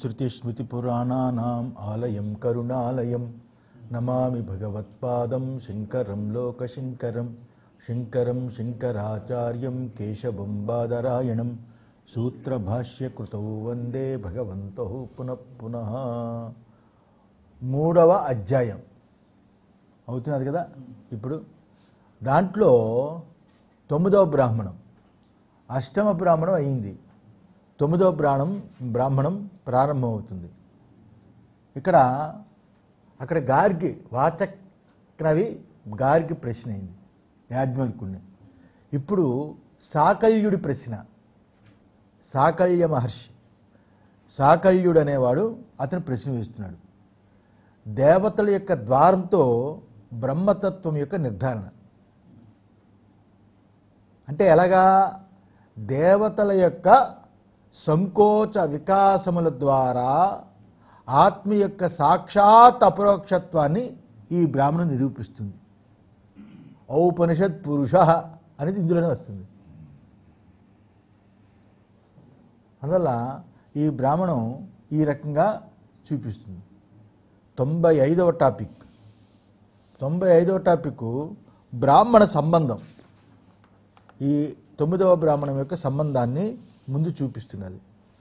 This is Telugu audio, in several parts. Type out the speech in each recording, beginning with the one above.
శృతిస్మృతిపురాణానాం ఆలయం కరుణాలయం నమామి భగవత్పాదం శంకరం లోకశంకరం శంకరం శంకరాచార్యం కేశవం బాదరాయణం సూత్రభాష్యకృతౌ వందే భగవంతో పునః పునః మూడవ అధ్యాయం అవుతున్నది కదా ఇప్పుడు దాంట్లో తొమ్మిదవ బ్రాహ్మణం అష్టమ బ్రాహ్మణం అయింది తొమ్మిదవ బ్రాహ్మణం బ్రాహ్మణం ప్రారంభమవుతుంది ఇక్కడ అక్కడ గార్గి వాచక్రవి గార్గి ప్రశ్న అయింది యాజ్ఞవల్కుడిని ఇప్పుడు సాకల్యుడి ప్రశ్న సాకల్య మహర్షి సాకల్యుడు అనేవాడు అతను ప్రశ్న వేస్తున్నాడు దేవతల యొక్క ద్వారంతో బ్రహ్మతత్వం యొక్క నిర్ధారణ అంటే ఎలాగా దేవతల యొక్క సంకోచ వికాసముల ద్వారా ఆత్మ యొక్క సాక్షాత్ అపరోక్షత్వాన్ని ఈ బ్రాహ్మణం నిరూపిస్తుంది ఔపనిషత్ పురుష అనేది ఇందులోనే వస్తుంది అందువల్ల ఈ బ్రాహ్మణం ఈ రకంగా చూపిస్తుంది తొంభై ఐదవ టాపిక్ తొంభై ఐదవ టాపిక్ బ్రాహ్మణ సంబంధం ఈ తొమ్మిదవ బ్రాహ్మణం యొక్క సంబంధాన్ని ముందు చూపిస్తున్నది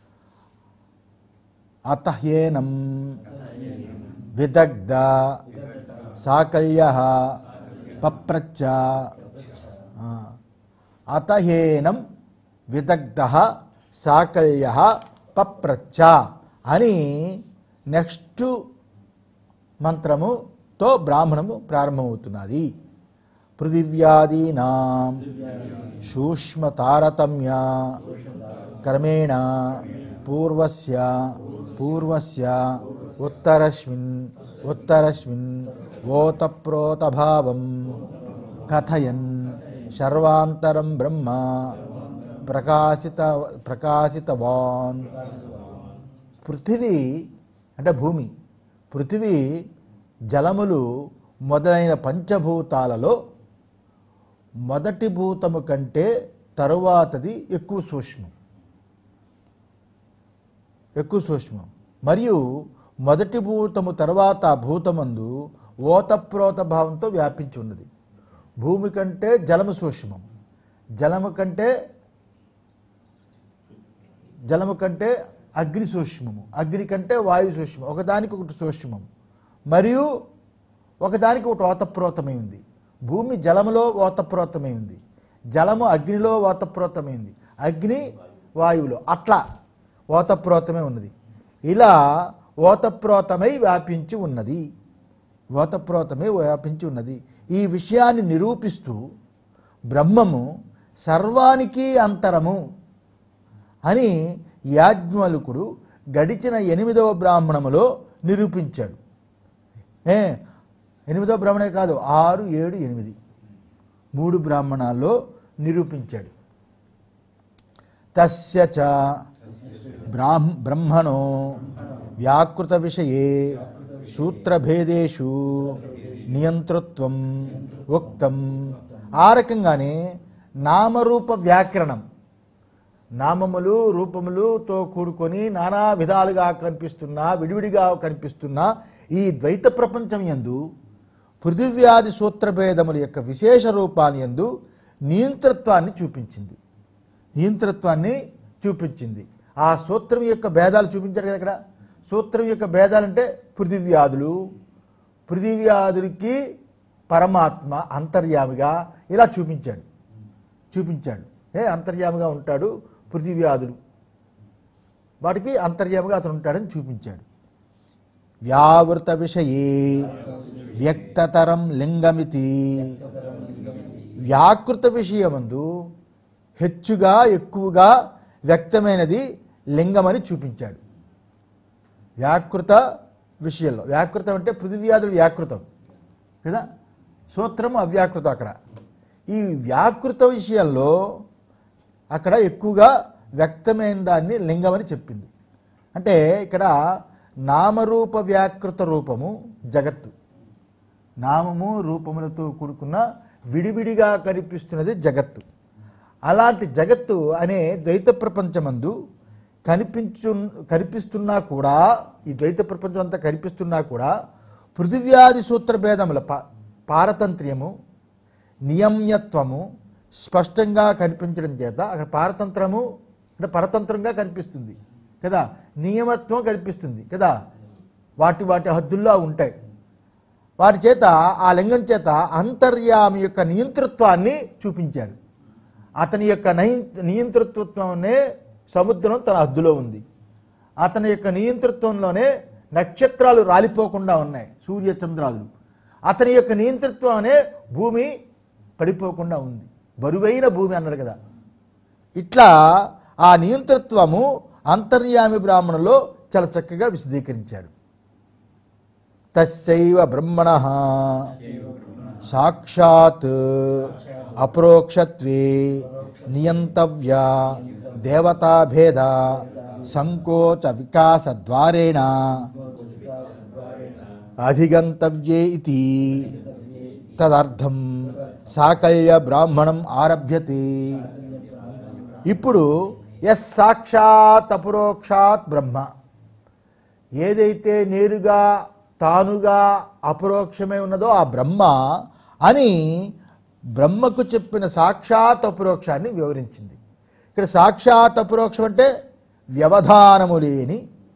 అతహ్యేనం విదగ్ధ సాకల్య పప్రచ్చ ఆ, అతహేనం విదగ్ధ సాకల్య పప్రచ్చ అని నెక్స్ట్ మంత్రముతో బ్రాహ్మణము ప్రారంభమవుతున్నది పృథివ్యాదీనాం సూక్ష్మ తారతమ్య క్రమేణ పూర్వస్య పూర్వస్య ఉత్తరస్మిన్ ఉత్తరస్మిన్ ఓతప్రోతభావం కథయన్ సర్వాంతరం బ్రహ్మ ప్రకాశిత ప్రకాశితవాన్ పృథివీ అంటే భూమి పృథివీ జలములు మొదలైన పంచభూతాలలో మొదటి భూతము కంటే తరువాతది ఎక్కువ సూక్ష్మం ఎక్కువ సూక్ష్మం మరియు మొదటి భూతము తర్వాత భూతమందు ఓతప్రోత భావంతో వ్యాపించి ఉన్నది భూమి కంటే జలము సూక్ష్మం జలము కంటే జలము కంటే అగ్ని సూక్ష్మము అగ్ని కంటే వాయు సూక్ష్మం ఒకదానికి ఒకటి సూక్ష్మం మరియు ఒకదానికి ఒకటి ఓతప్రోతమై ఉంది భూమి జలములో ఓతప్రోతమై ఉంది జలము అగ్నిలో ఓతప్రోతమై ఉంది అగ్ని వాయువులో అట్లా ఓతప్రోతమై ఉన్నది ఇలా ఓతప్రోతమై వ్యాపించి ఉన్నది ఓతప్రోతమై వ్యాపించి ఉన్నది ఈ విషయాన్ని నిరూపిస్తూ బ్రహ్మము సర్వానికి అంతరము అని యాజ్ఞవల్కుడు గడిచిన ఎనిమిదవ బ్రాహ్మణములో నిరూపించాడు ఏ ఎనిమిదవ బ్రాహ్మణే కాదు ఆరు ఏడు ఎనిమిది మూడు బ్రాహ్మణాల్లో నిరూపించాడు తస్య చ బ్రాహ్మ బ్రహ్మణో వ్యాకృత విషయే సూత్రభేదేషు నియంతృత్వం ఉక్తం ఆ రకంగానే నామరూప వ్యాకరణం నామములు రూపములుతో కూడుకొని నానా విధాలుగా కనిపిస్తున్నా విడివిడిగా కనిపిస్తున్న ఈ ద్వైత ప్రపంచం యందు పృథివ్యాధి సూత్రభేదముల యొక్క విశేష రూపాన్ని యందు నియంతృత్వాన్ని చూపించింది నియంతృత్వాన్ని చూపించింది ఆ సూత్రం యొక్క భేదాలు చూపించారు కదా ఇక్కడ సూత్రం యొక్క భేదాలంటే పృథివ్యాధులు పృథివ్యాధులకి పరమాత్మ అంతర్యామిగా ఇలా చూపించాడు చూపించాడు ఏ అంతర్యామిగా ఉంటాడు పృథివ్యాధులు వాటికి అంతర్యామిగా అతను ఉంటాడని చూపించాడు వ్యావృత విషయే వ్యక్తతరం లింగమితి వ్యాకృత విషయమందు హెచ్చుగా ఎక్కువగా వ్యక్తమైనది లింగమని చూపించాడు వ్యాకృత విషయంలో వ్యాకృతం అంటే పృథివ్యాధులు వ్యాకృతం కదా సూత్రం అవ్యాకృతం అక్కడ ఈ వ్యాకృత విషయంలో అక్కడ ఎక్కువగా వ్యక్తమైన దాన్ని లింగమని చెప్పింది అంటే ఇక్కడ నామరూప వ్యాకృత రూపము జగత్తు నామము రూపములతో కూడుకున్న విడివిడిగా కనిపిస్తున్నది జగత్తు అలాంటి జగత్తు అనే ద్వైత ప్రపంచమందు కనిపించు కనిపిస్తున్నా కూడా ఈ ద్వైత ప్రపంచం అంతా కనిపిస్తున్నా కూడా పృథివ్యాది సూత్ర భేదముల పా పారతంత్ర్యము నియమ్యత్వము స్పష్టంగా కనిపించడం చేత అక్కడ పారతంత్రము అంటే పరతంత్రంగా కనిపిస్తుంది కదా నియమత్వం కనిపిస్తుంది కదా వాటి వాటి హద్దుల్లో ఉంటాయి వాటి చేత ఆ లింగం చేత అంతర్యామి యొక్క నియంతృత్వాన్ని చూపించాడు అతని యొక్క నయి- నియంతృత్వంలోనే సముద్రం తన హద్దులో ఉంది అతని యొక్క నియంతృత్వంలోనే నక్షత్రాలు రాలిపోకుండా ఉన్నాయి సూర్య చంద్రాలు అతని యొక్క నియంతృత్వమే భూమి పడిపోకుండా ఉంది బరువైన భూమి అన్నాడు కదా ఇట్లా ఆ నియంతృత్వము అంతర్యామి బ్రాహ్మణులో చాలా చక్కగా విశదీకరించాడు తస్యైవ బ్రహ్మణ సాక్షాత్ అప్రోక్షత్వే నియంతవ్య దేవతాభేద సంకోచ వికాస ద్వారేణ అధిగంతవ్యే ఇది తదర్థం సాకల్య బ్రాహ్మణం ఆరభ్యతే ఇప్పుడు ఎస్ సాక్షాత్ అపరోక్షాత్ బ్రహ్మ ఏదైతే నేరుగా తానుగా అపరోక్షమై ఉన్నదో ఆ బ్రహ్మ అని బ్రహ్మకు చెప్పిన సాక్షాత్ అపరోక్షాన్ని వివరించింది ఇక్కడ సాక్షాత్ అపరోక్షం అంటే వ్యవధానము లేని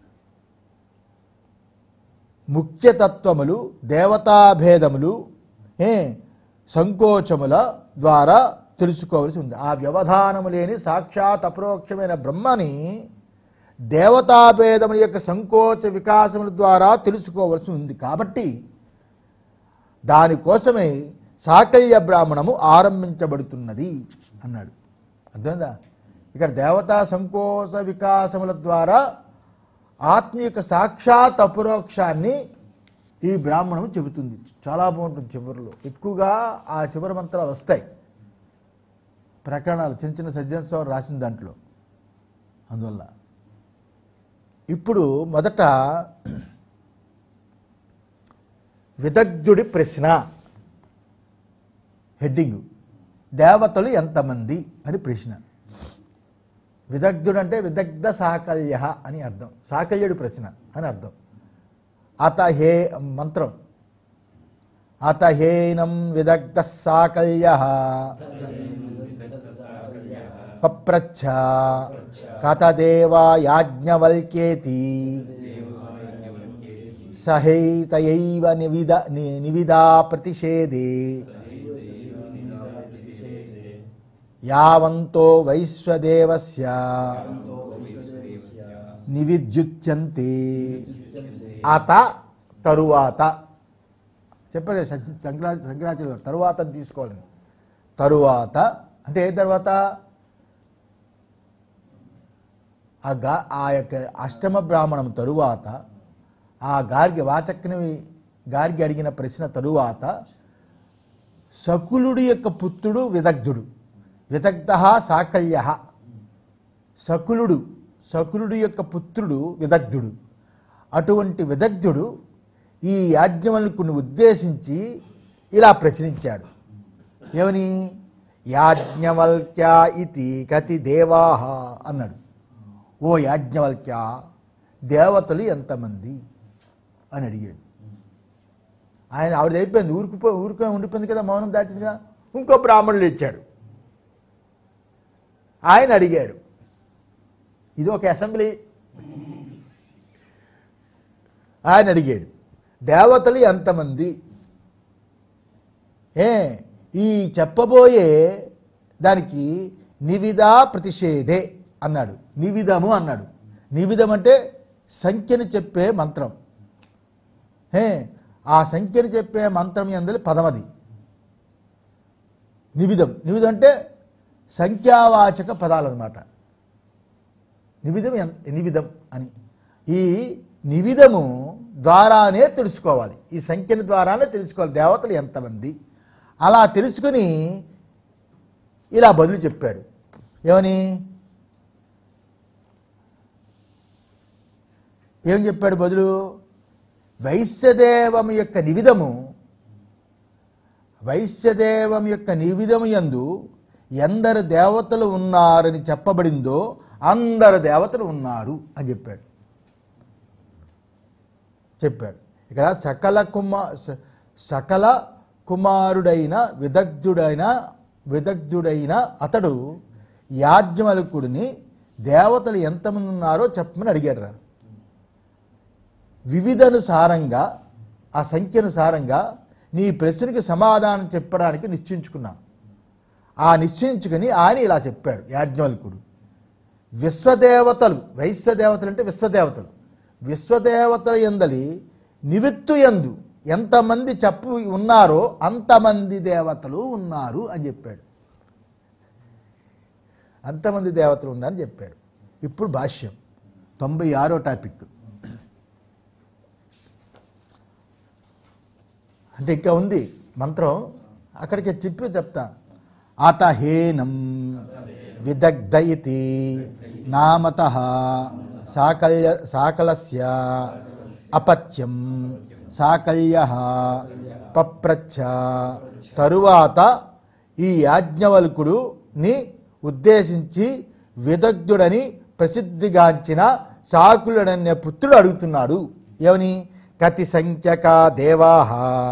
ముఖ్యతత్వములు దేవతాభేదములు ఏ సంకోచముల ద్వారా తెలుసుకోవలసి ఉంది ఆ వ్యవధానము లేని సాక్షాత్ అపరోక్షమైన బ్రహ్మని దేవతాభేదముల యొక్క సంకోచ వికాసముల ద్వారా తెలుసుకోవలసి ఉంది కాబట్టి దానికోసమే సాకల్య బ్రాహ్మణము ఆరంభించబడుతున్నది అన్నాడు అర్థమైందా ఇక్కడ దేవతా సంకోచ వికాసముల ద్వారా ఆత్మ యొక్క సాక్షాత్ అపరోక్షాన్ని ఈ బ్రాహ్మణం చెబుతుంది చాలా బాగుంటుంది చివరిలో ఎక్కువగా ఆ చివరి మంత్రాలు వస్తాయి ప్రకరణాలు చిన్న చిన్న సజ్జనోత్సవం రాసిన దాంట్లో అందువల్ల ఇప్పుడు మొదట విదగ్ధుడి ప్రశ్న హెడ్డింగ్ దేవతలు ఎంతమంది అని ప్రశ్న విదగ్ధుడు అంటే విదగ్ధ సాకల్య అని అర్థం సాకల్యుడి ప్రశ్న అని అర్థం అత హే మంత్రం అత హేనం విదగ్ధ సాకల్య పప్రచ్ఛ కథదేవా యాజ్ఞవల్క్యేతి సహైతయైవ నివిద ని- నివిదా ప్రతిషేధే యావంతో వైశ్వదేవస్య నివిద్యుచ్యంతే అత తరువాత చెప్పదే సత్య- శంకరా శంకరాచార్య గారు తరువాత అని తీసుకోవాలని తరువాత అంటే ఏ తర్వాత ఆ గా ఆ యొక్క అష్టమ బ్రాహ్మణం తరువాత ఆ గార్గి వాచక్ని గార్గి అడిగిన ప్రశ్న తరువాత సకులుడి యొక్క పుత్రుడు విదగ్ధుడు విదగ్ధ సాకల్య సకులుడు సకులుడి యొక్క పుత్రుడు విదగ్ధుడు అటువంటి విదగ్ధుడు ఈ యాజ్ఞవల్కుని ఉద్దేశించి ఇలా ప్రశ్నించాడు ఏమని యాజ్ఞవల్క్య ఇతి కతి దేవాహ అన్నాడు ఓ యాజ్ఞవల్క్య దేవతలు ఎంతమంది అని అడిగాడు ఆయన ఆవిడ అయిపోయింది ఊరుకుపో ఊరుకొని ఉండిపోయింది కదా మౌనం దాటిందిగా ఇంకో బ్రాహ్మణుడు ఇచ్చాడు ఆయన అడిగాడు ఇది ఒక అసెంబ్లీ ఆయన అడిగాడు దేవతలు ఎంతమంది ఏ ఈ చెప్పబోయే దానికి నివిదా ప్రతిషేధే అన్నాడు నివిధము అన్నాడు నివిధం అంటే సంఖ్యను చెప్పే మంత్రం హే ఆ సంఖ్యను చెప్పే మంత్రం ఎందలి పదమది నివిధం నివిధం అంటే సంఖ్యావాచక పదాలు అనమాట నివిధం ఎన్- నివిధం అని ఈ నివిధము ద్వారానే తెలుసుకోవాలి ఈ సంఖ్యను ద్వారానే తెలుసుకోవాలి దేవతలు ఎంతమంది అలా తెలుసుకుని ఇలా బదులు చెప్పాడు ఏమని ఏం చెప్పాడు బదులు వైశ్యదేవం యొక్క నివిధము వైశ్యదేవం యొక్క నివిధము యందు ఎందరు దేవతలు ఉన్నారని చెప్పబడిందో అందరు దేవతలు ఉన్నారు అని చెప్పాడు చెప్పాడు ఇక్కడ సకల కుమా స- సకల కుమారుడైన విదగ్ధుడైన విదగ్ధుడైన అతడు యాజ్ఞవల్కుడిని దేవతలు ఎంతమంది ఉన్నారో చెప్పమని అడిగాడు రా వివిధనుసారంగా ఆ సంఖ్యనుసారంగా నీ ప్రశ్నకి సమాధానం చెప్పడానికి నిశ్చయించుకున్నా ఆ నిశ్చయించుకుని ఆయన ఇలా చెప్పాడు యాజ్ఞవల్కుడు విశ్వదేవతలు వైశ్వదేవతలు అంటే విశ్వదేవతలు విశ్వదేవతల ఎందలి నివిత్తు ఎందు ఎంతమంది చెప్పు ఉన్నారో అంతమంది దేవతలు ఉన్నారు అని చెప్పాడు అంతమంది దేవతలు ఉన్నారని చెప్పాడు ఇప్పుడు భాష్యం తొంభై ఆరో టాపిక్ అంటే ఇంకా ఉంది మంత్రం అక్కడికి చెప్పి చెప్తా అతహేనం విదగ్ధ ఇతి నామత సాకల్య సాకలస్య అపత్యం సాకల్య పప్రచ్ఛ తరువాత ఈ యాజ్ఞవల్కుడుని ఉద్దేశించి విదగ్ధుడని ప్రసిద్ధిగాంచిన సాకులుడనే పుత్రుడు అడుగుతున్నాడు ఏమని కతి సంఖ్యక దేవాహ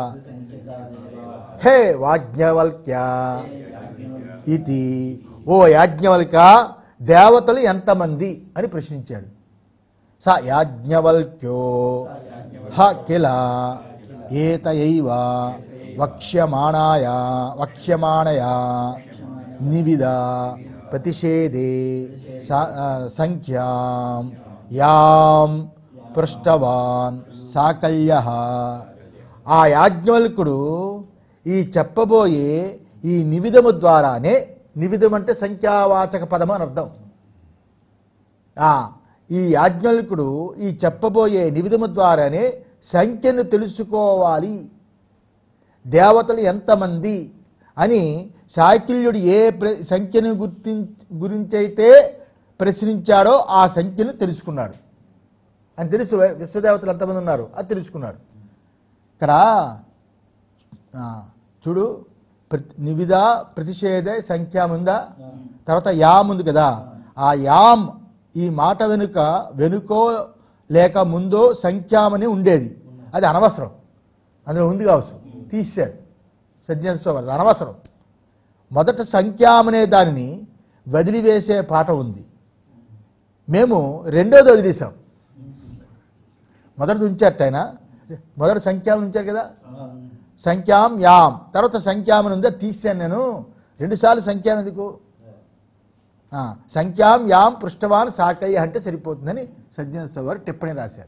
హే వాజ్ఞవల్క్య ఇది ఓ యాజ్ఞవల్క దేవతలు ఎంతమంది అని ప్రశ్నించాడు స యాజ్ఞవల్క్యో హ కిల ఏతయైవ వక్ష్యమాణాయ వక్ష్యమాణయా నివిద ప్రతిషేధే స- ఆ, సంఖ్యాం యాం పృష్టవాన్ సాకల్య ఆ యాజ్ఞవల్కుడు ఈ చెప్పబోయే ఈ నివిధము ద్వారానే నివిధం అంటే సంఖ్యావాచక పదం అని అర్థం ఆ, ఈ యాజ్ఞవల్కుడు ఈ చెప్పబోయే నివిధము ద్వారానే సంఖ్యను తెలుసుకోవాలి దేవతలు ఎంతమంది అని శాకిల్యుడు ఏ ప్ర సంఖ్యను గుర్తి గురించైతే ప్రశ్నించాడో ఆ సంఖ్యను తెలుసుకున్నాడు అని తెలుసు విశ్వదేవతలు ఎంతమంది ఉన్నారు అది తెలుసుకున్నాడు ఇక్కడ ఆ, చూడు ప్రతి నివిధ ప్రతిషేధ సంఖ్య ఉందా తర్వాత యామ్ ఉంది కదా ఆ యామ్ ఈ మాట వెనుక వెనుకో లేక ముందో సంఖ్యామని ఉండేది అది అనవసరం అందులో ఉంది కావచ్చు తీశాడు సజ్జనస్వామి అది అనవసరం మొదట సంఖ్యామనే దానిని వదిలివేసే పాట ఉంది మేము రెండోది వదిలేసాం మొదటిది ఉంచారట ఆయన మొదటి సంఖ్యాలు ఉంచారు కదా సంఖ్యాం యాం తర్వాత సంఖ్యామని ఉందా తీసాను నేను రెండుసార్లు సంఖ్యాం ఎందుకు ఆ, సంఖ్యాం యాం పృష్ఠవాన్ సాకయ్య అంటే సరిపోతుందని సజ్జన వారు టిప్పణి రాశారు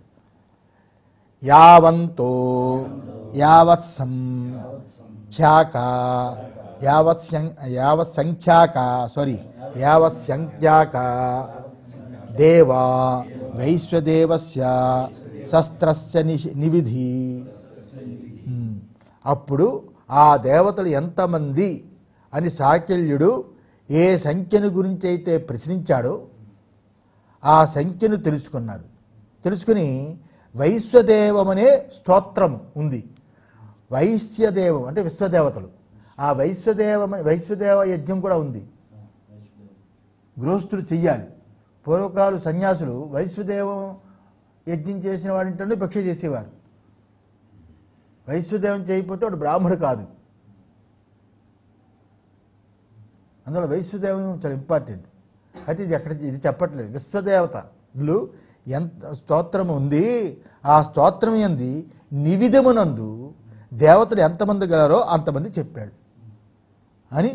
యావంతో యావత్ సంఖ్యాక యావత్ సం- యావత్ సంఖ్యాక సారీ యావత్ సంఖ్యాక దేవా వైశ్వదేవస్య శస్త్రస్య నిష్- నివిధి ఉమ్. అప్పుడు ఆ దేవతలు ఎంతమంది అని సాకెల్యుడు ఏ సంఖ్యను గురించి అయితే ప్రశ్నించాడో ఆ సంఖ్యను తెలుసుకున్నాడు తెలుసుకుని వైశ్వదేవం అనే స్తోత్రం ఉంది వైశ్యదేవం అంటే విశ్వదేవతలు ఆ వైశ్వదేవం వైశ్వదేవ యజ్ఞం కూడా ఉంది గృహస్థుడు చెయ్యాలి పూర్వకాలు సన్యాసులు వైశ్వదేవం యజ్ఞం చేసిన వాడింటనే భిక్ష చేసేవారు వైశ్వదేవం చేయకపోతే వాడు బ్రాహ్మడు కాదు అందులో వైశ్వదేవం చాలా ఇంపార్టెంట్ అయితే ఇది ఎక్కడ ఇది చెప్పట్లేదు విశ్వదేవతలు ఎంత స్తోత్రం ఉంది ఆ స్తోత్రం ఎంది నివిధమునందు దేవతలు ఎంతమంది గలరో అంతమంది చెప్పాడు అని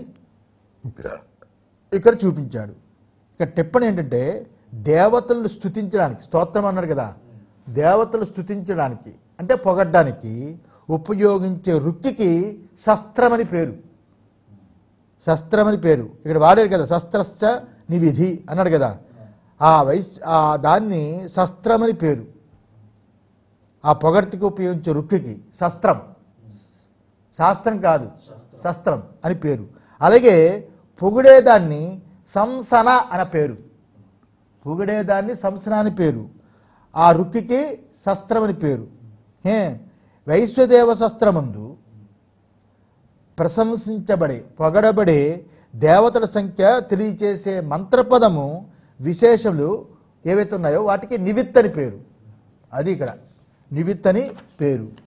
ఇక్కడ చూపించాడు ఇక్కడ టిప్పణి ఏంటంటే దేవతలను స్తుతించడానికి స్తోత్రం అన్నాడు కదా దేవతలు స్తుతించడానికి అంటే పొగడ్డానికి ఉపయోగించే రుక్కికి శస్త్రమని పేరు శస్త్రమని పేరు ఇక్కడ వాడారు కదా శస్త్రస్య నివిధి అన్నాడు కదా ఆ వైస్ ఆ దాన్ని శస్త్రమని పేరు ఆ పొగడ్తికి ఉపయోగించే రుక్కికి శస్త్రం శాస్త్రం కాదు శస్త్రం అని పేరు అలాగే పొగిడేదాన్ని సంసన అనే పేరు పొగిడేదాన్ని సంసన అని పేరు ఆ రుక్కికి శస్త్రం అని పేరు ఏ వైశ్వదేవ శస్త్రమందు ప్రశంసించబడే పొగడబడే దేవతల సంఖ్య తెలియచేసే మంత్రపదము విశేషములు ఏవైతే ఉన్నాయో వాటికి నివిత్తని పేరు అది ఇక్కడ నివిత్తని పేరు